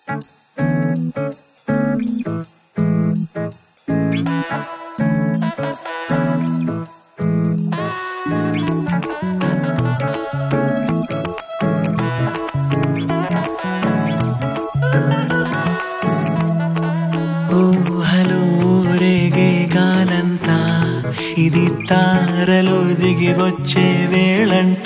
ఊహలో రేగే గాలంతా ఇది తారలో దిగి వచ్చే వేళంట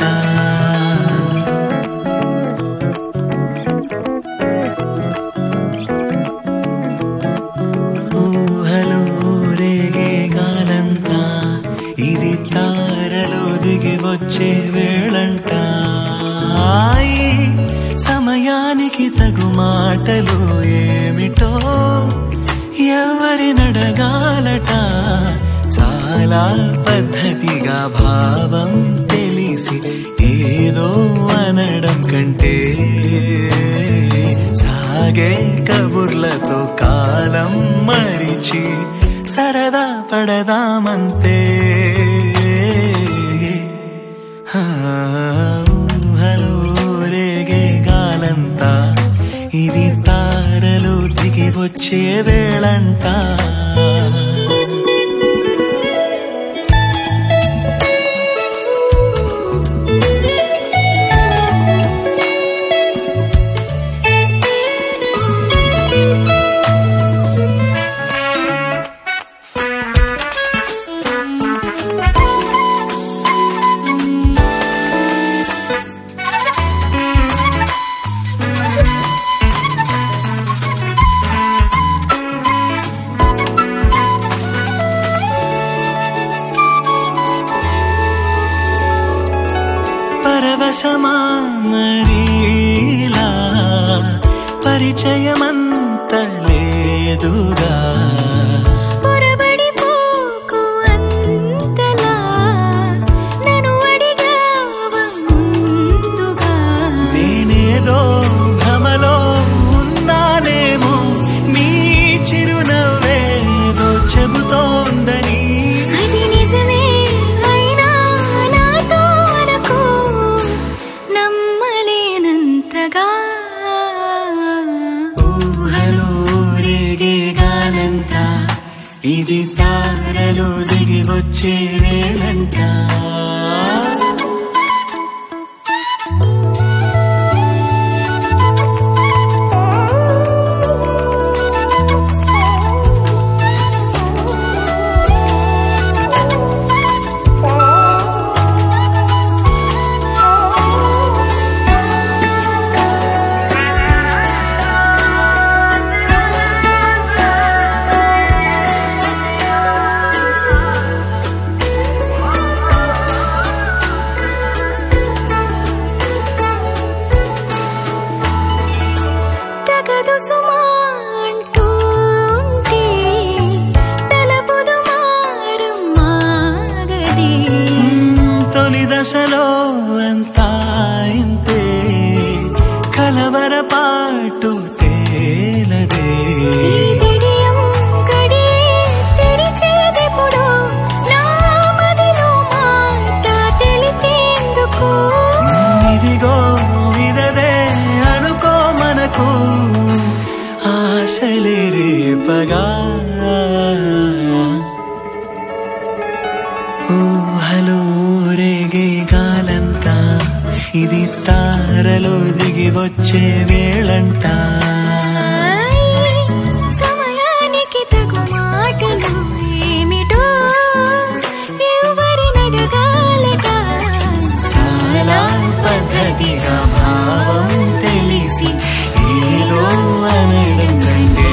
ఊహలో రేగే గాలంతా ఇది తారలో దిగి వచ్చే వేళంట ఈ సమయానికి తగు మాటలు ఏమిటో ఎవరి నడగాలట చాలా పద్ధతిగా భావం తెలిసి ఏదో అనడం కంటే సాగే కబుర్లతో కాలం మరిచి సరదా పడదామంతే హా, ఊహలో రేగే గాలంతా ఇది తారలు దిగి వచ్చే వేళంట పరవశమా మరీలా పరిచయమంత లేదుగా పొరబడి పోకు అంతలా నన్ను అడిగావ ముందుగా నేనేదో భ్రమలో ఉన్నానేమో నీ చిరునవ్వేదో చెబుతోందని అది నిజమే అయినా నాతో అనకు నమ్మలేనంతగా ఊహలో రేగే గాలంతా ఇది తారలు దిగి వచ్చే వేళంట తగదు సుమా అంటూ ఉంటే తలపుదు మారు మాగది తొలి దశలో అంతా ఇంతే కలవరపాటు తేలదే ఈ విడియం గడియే తెరిచేదెప్పుడు నా మదిలో మాట తెలిపేందుకు ఇదిగో ఇదదే అనుకో మనకు ఆశలే రేపగా ఊహలో రేగే గాలంతా ఇది తారలో దిగి వచ్చే వేళంట సమయానికి తగు మాటలు ఏమిటో ఎవరి నడగాలట చాలా పద్ధతిగా భావం తెలిసి ఏదో అనడం కంటే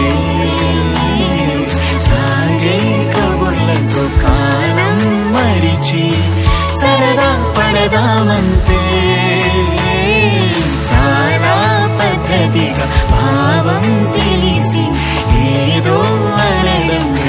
సాగే కబుర్లతో కాలం మరిచి సరదా పడదామంతే చాలా పద్ధతిగా భావం తెలిసి ఏదో అనడం